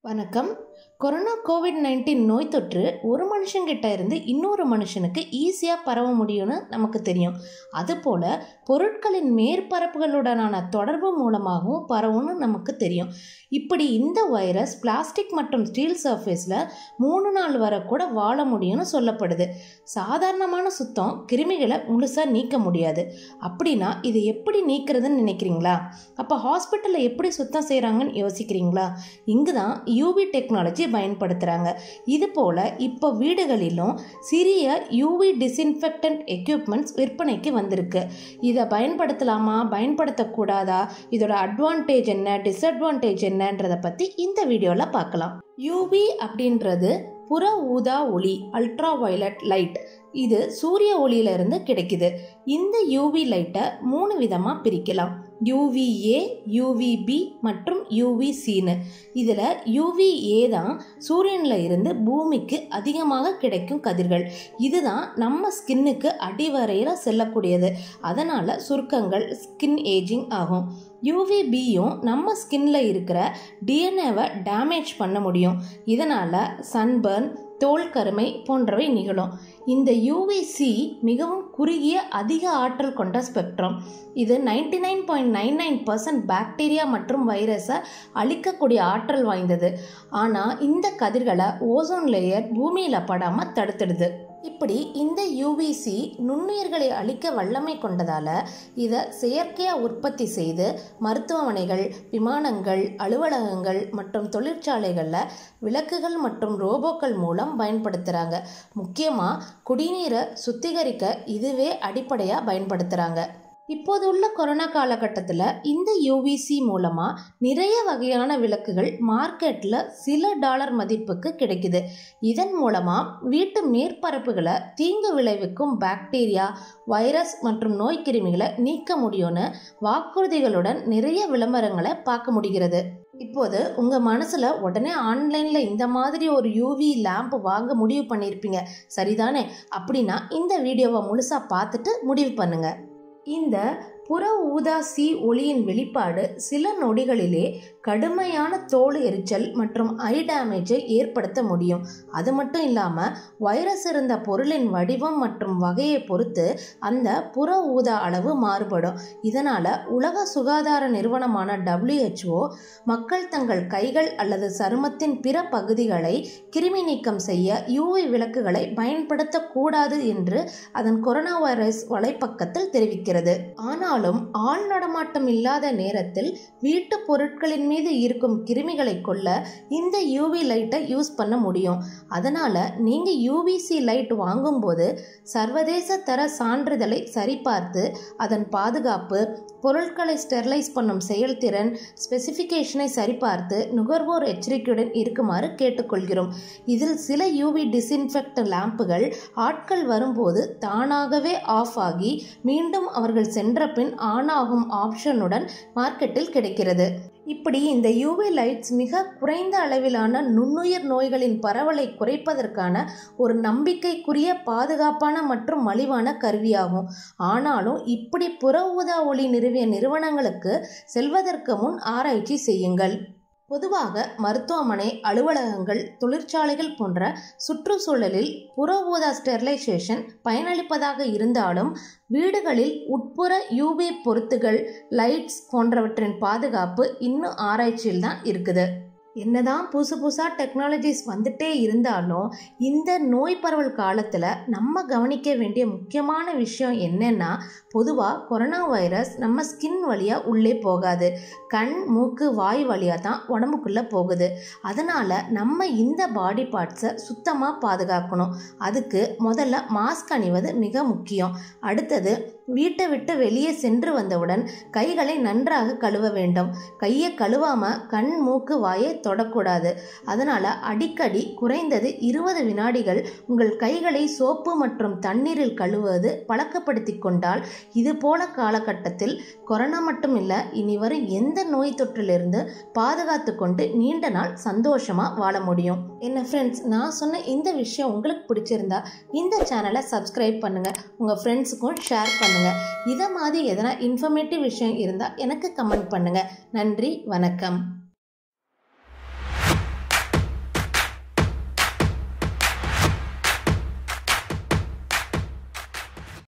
வணக்கம் corona Covid nineteen நோய் தொற்று ஒரு மனுஷங்கிட்ட இருந்து இன்னொரு மனுஷனுக்கு ஈஸியாக பரவ முடியும்னு நமக்கு தெரியும் அதுபோல் பொருட்களின் மேற்பரப்புகளுடனான தொடர்பு மூலமாகவும் பரவும்னு நமக்கு தெரியும் இப்படி இந்த வைரஸ் பிளாஸ்டிக் மற்றும் ஸ்டீல் சர்ஃபேஸில் மூணு நாள் வரை கூட வாழ முடியும்னு சொல்லப்படுது சாதாரணமான சுத்தம் கிருமிகளை முழுசாக நீக்க முடியாது அப்படின்னா இது எப்படி நீக்கிறதுன்னு நினைக்கிறீங்களா அப்போ ஹாஸ்பிட்டலில் எப்படி சுத்தம் செய்கிறாங்கன்னு யோசிக்கிறீங்களா இங்கு தான் யூவி டெக்னாலஜி பயன்படுத்துகிறாங்க இது போல் இப்போ வீடுகளிலும் சிறிய யூவி டிஸ்இன்ஃபெக்டன்ட் எக்யூப்மெண்ட்ஸ் விற்பனைக்கு வந்திருக்கு இதை பயன்படுத்தலாமா பயன்படுத்தக்கூடாதா இதோட அட்வான்டேஜ் என்ன டிஸ்அட்வான்டேஜ் என்னன்றதை பற்றி இந்த வீடியோவில் பார்க்கலாம் யூவி அப்படின்றது புற ஊதா ஒளி அல்ட்ரா வயலட் லைட் இது சூரிய ஒளியிலிருந்து கிடைக்குது இந்த யூவி லைட்டை மூணு விதமாக பிரிக்கலாம் யூவிஏ யூவிபி மற்றும் யூவிசின்னு இதில் யூவிஏ தான் சூரியனில் இருந்து பூமிக்கு அதிகமாக கிடைக்கும் கதிர்கள் இதுதான் நம்ம ஸ்கின்னுக்கு அடிவரையில் செல்லக்கூடியது அதனால் சுருக்கங்கள் ஸ்கின் ஏஜிங் ஆகும் யூவிபியும் நம்ம ஸ்கின்ல இருக்கிற டிஎன்ஏவை டேமேஜ் பண்ண முடியும் இதனால் சன்பர்ன் தோல் கருமை போன்றவை நிகழும் இந்த யூவிசி மிகவும் குறுகிய அதிக ஆற்றல் கொண்ட ஸ்பெக்ட்ரம் இது ninety nine point nine nine percent bacteria மற்றும் வைரஸை அழிக்கக்கூடிய ஆற்றல் வாய்ந்தது ஆனால் இந்த கதிர்களை ஓசோன் லேயர் பூமியில் படாமல் தடுத்துடுது இப்படி இந்த யூவிசி நுண்ணுயிர்களை அழிக்க வல்லமை கொண்டதால் இதை செயற்கையாக உற்பத்தி செய்து மருத்துவமனைகள் விமானங்கள் அலுவலகங்கள் மற்றும் தொழிற்சாலைகளில் விளக்குகள் மற்றும் ரோபோக்கள் மூலம் பயன்படுத்துகிறாங்க முக்கியமாக குடிநீரை சுத்திகரிக்க இதுவே அடிப்படையாக பயன்படுத்துகிறாங்க இப்போது உள்ள கொரோனா காலகட்டத்தில் இந்த யூவிசி மூலமாக நிறைய வகையான விளக்குகள் மார்க்கெட்டில் சில டாலர் மதிப்புக்கு கிடைக்குது இதன் மூலமாக வீட்டு மேற்பரப்புகளை தீங்கு விளைவிக்கும் பாக்டீரியா வைரஸ் மற்றும் நோய் கிருமிகளை நீக்க முடியும்னு வாக்குறுதிகளுடன் நிறைய விளம்பரங்களை பார்க்க முடிகிறது இப்போது உங்கள் மனசில் உடனே ஆன்லைனில் இந்த மாதிரி ஒரு யூவி லேம்ப் வாங்க முடிவு பண்ணியிருப்பீங்க சரிதானே அப்படின்னா இந்த வீடியோவை முழுசாக பார்த்துட்டு முடிவு பண்ணுங்கள் இந்த புற ஊதா சி ஒளியின் வெளிப்பாடு சில நொடிகளிலே கடுமையான தோல் எரிச்சல் மற்றும் ஐ டேமேஜை ஏற்படுத்த முடியும் அது மட்டும் இல்லாமல் வைரஸ் இருந்த பொருளின் வடிவம் மற்றும் வகையை பொறுத்து அந்த புற ஊதா அளவு மாறுபடும் இதனால் உலக சுகாதார நிறுவனமான டபிள்யூஹெச்ஓ மக்கள் தங்கள் கைகள் அல்லது சருமத்தின் பிற பகுதிகளை கிருமி நீக்கம் செய்ய யூவி விளக்குகளை பயன்படுத்தக்கூடாது என்று அதன் கொரோனா வைரஸ் வலைப்பக்கத்தில் தெரிவிக்கிறது ஆனாலும் ஆள் நடமாட்டம் இல்லாத நேரத்தில் வீட்டு பொருட்களின் மீது இருக்கும் கிருமிகளை கொல்ல இந்த யூவி லைட்டை யூஸ் பண்ண முடியும் அதனால் நீங்கள் யூவிசி லைட் வாங்கும்போது சர்வதேச தர சான்றிதழை சரிபார்த்து அதன் பாதுகாப்பு பொருட்களை ஸ்டெர்லைஸ் பண்ணும் செயல்திறன் ஸ்பெசிஃபிகேஷனை சரிபார்த்து நுகர்வோர் எச்சரிக்கையுடன் இருக்குமாறு கேட்டுக்கொள்கிறோம் இதில் சில யூவி டிஸ்இன்ஃபெக்ட் லேம்புகள் ஆட்கள் வரும்போது தானாகவே ஆஃப் ஆகி மீண்டும் அவர்கள் சென்ற பின் ஆன் ஆகும் ஆப்ஷனுடன் மார்க்கெட்டில் கிடைக்கிறது இப்படி இந்த யூவி லைட்ஸ் மிக குறைந்த அளவிலான நுண்ணுயிர் நோய்களின் பரவலை குறைப்பதற்கான ஒரு நம்பிக்கைக்குரிய பாதுகாப்பான மற்றும் மலிவான கருவியாகும் ஆனாலும் இப்படி புற ஊதா ஒளி நிறுவிய நிறுவனங்களுக்கு செல்வதற்கு முன் ஆராய்ச்சி செய்யுங்கள் பொதுவாக மருத்துவமனை அலுவலகங்கள் தொழிற்சாலைகள் போன்ற சுற்றுச்சூழலில் புற ஊதா ஸ்டெர்லைசேஷன் பயனளிப்பதாக இருந்தாலும் வீடுகளில் உட்புற யூவி பொருத்துகள் லைட்ஸ் போன்றவற்றின் பாதுகாப்பு இன்னும் ஆராய்ச்சியில் தான் இருக்குது என்னதான் புதுசு புதுசாக டெக்னாலஜிஸ் வந்துட்டே இருந்தாலும் இந்த நோய் பரவல் காலத்தில் நம்ம கவனிக்க வேண்டிய முக்கியமான விஷயம் என்னென்னா பொதுவாக கொரோனா வைரஸ் நம்ம ஸ்கின் வழியாக உள்ளே போகாது கண் மூக்கு வாய் வழியாக தான் உடம்புக்குள்ளே போகுது அதனால் நம்ம இந்த பாடி பார்ட்ஸை சுத்தமாக பாதுகாக்கணும் அதுக்கு முதல்ல மாஸ்க் அணிவது மிக முக்கியம் அடுத்தது வீட்டை விட்டு வெளியே சென்று வந்தவுடன் கைகளை நன்றாக கழுவ வேண்டும் கையை கழுவாமல் கண் மூக்கு வாயை தொடக்கூடாது அதனால் அடிக்கடி குறைந்தது இருபது வினாடிகள் உங்கள் கைகளை சோப்பு மற்றும் தண்ணீரில் கழுவுவது பழக்கப்படுத்தி கொண்டால் இது போல காலகட்டத்தில் கொரோனா மட்டும் இல்லை இனி வரும் எந்த நோய் தொற்றிலிருந்து பாதுகாத்து கொண்டு நீண்ட நாள் சந்தோஷமாக வாழ முடியும் என்ன ஃப்ரெண்ட்ஸ் நான் சொன்ன இந்த விஷயம் உங்களுக்கு பிடிச்சிருந்தா இந்த சேனலை சப்ஸ்கிரைப் பண்ணுங்கள் உங்கள் ஃப்ரெண்ட்ஸுக்கும் ஷேர் பண்ணுங்கள் இதை மாதிரி எதனா இன்ஃபர்மேட்டிவ் விஷயம் இருந்தால் எனக்கு கமெண்ட் பண்ணுங்கள் நன்றி வணக்கம்